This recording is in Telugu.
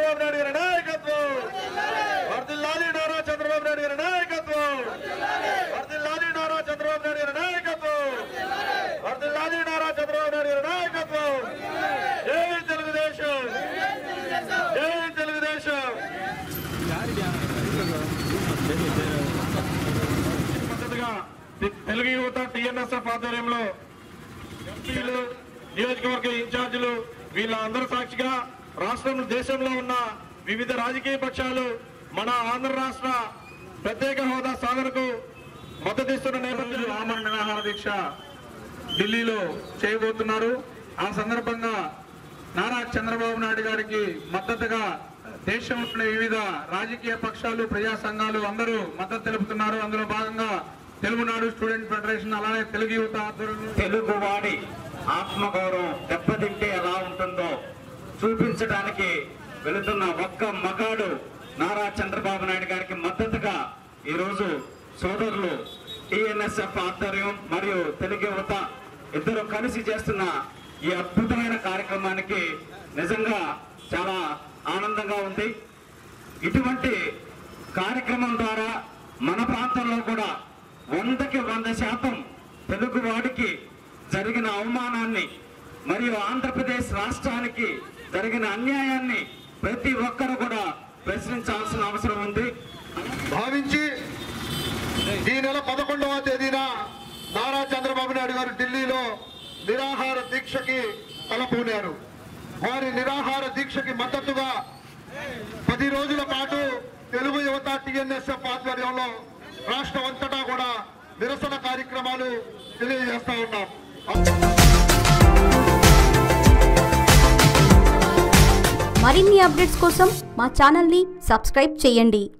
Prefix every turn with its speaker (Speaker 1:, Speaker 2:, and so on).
Speaker 1: చంద్రబాబు నాయుడు గారి నాయకత్వం వర్దిల్లాలి నారా చంద్రబాబు నాయుడు గారి నాయకత్వం వర్దిల్లాలి నారా చంద్రబాబు నాయుడు గారి నాయకత్వం వర్దిల్లాలి నారా చంద్రబాబు నాయుడు గారి నాయకత్వం జై తెలుగుదేశం జై తెలుగుదేశం మద్దతుగా తె- తెలుగు యువత టిఎన్ఎస్ఎఫ్ ఆధ్వర్యంలో ఎంపీలు నియోజకవర్గ ఇన్ఛార్జీలు వీళ్ళ అందరి సాక్షిగా రాష్ట్రం దేశంలో ఉన్న వివిధ రాజకీయ పక్షాలు మన ఆంధ్ర రాష్ట్ర ప్రత్యేక హోదా సాధనకు మద్దతిస్తున్న నేపథ్యంలో ఆమరణ నిరాహార దీక్ష ఢిల్లీలో చేయబోతున్నారు ఆ సందర్భంగా నారా చంద్రబాబు నాయుడు గారికి మద్దతుగా దేశంలోని వివిధ రాజకీయ పక్షాలు ప్రజా సంఘాలు అందరూ మద్దతు తెలుపుతున్నారు అందులో భాగంగా తెలుగునాడు స్టూడెంట్ ఫెడరేషన్ అలానే తెలుగు యువత ఆధ్వర్యంలో
Speaker 2: తెలుగువాడి ఆత్మగౌరవం దెబ్బతింటే ఎలా ఉంటుందో చూపించడానికి వెళుతున్న ఒక్క మగాడు నారా చంద్రబాబు నాయుడు గారికి మద్దతుగా ఈరోజు సోదరులు టిఎన్ఎస్ఎఫ్ ఆధ్వర్యం మరియు తెలుగు యువత ఇద్దరు కలిసి చేస్తున్న ఈ అద్భుతమైన కార్యక్రమానికి నిజంగా చాలా ఆనందంగా ఉంది ఇటువంటి కార్యక్రమం ద్వారా మన ప్రాంతంలో కూడా వందకి వంద శాతం తెలుగు వాడికి జరిగిన అవమానాన్ని మరియు ఆంధ్రప్రదేశ్ రాష్ట్రానికి జరిగిన అన్యాయాన్ని ప్రతి ఒక్కరు కూడా ప్రశ్నించాల్సిన అవసరం ఉంది
Speaker 3: భావించి ఈ నెల పదకొండవ తేదీన నారా చంద్రబాబు నాయుడు గారు ఢిల్లీలో నిరాహార దీక్షకి తలపూనారు వారి నిరాహార దీక్షకి మద్దతుగా పది రోజుల పాటు తెలుగు యువత టిఎన్ఎస్ఎఫ్ ఆధ్వర్యంలో రాష్ట్రం అంతటా కూడా నిరసన కార్యక్రమాలు తెలియజేస్తా ఉన్నాం
Speaker 4: మరిన్ని అప్డేట్స్ కోసం మా ఛానల్ని సబ్స్క్రైబ్ చేయండి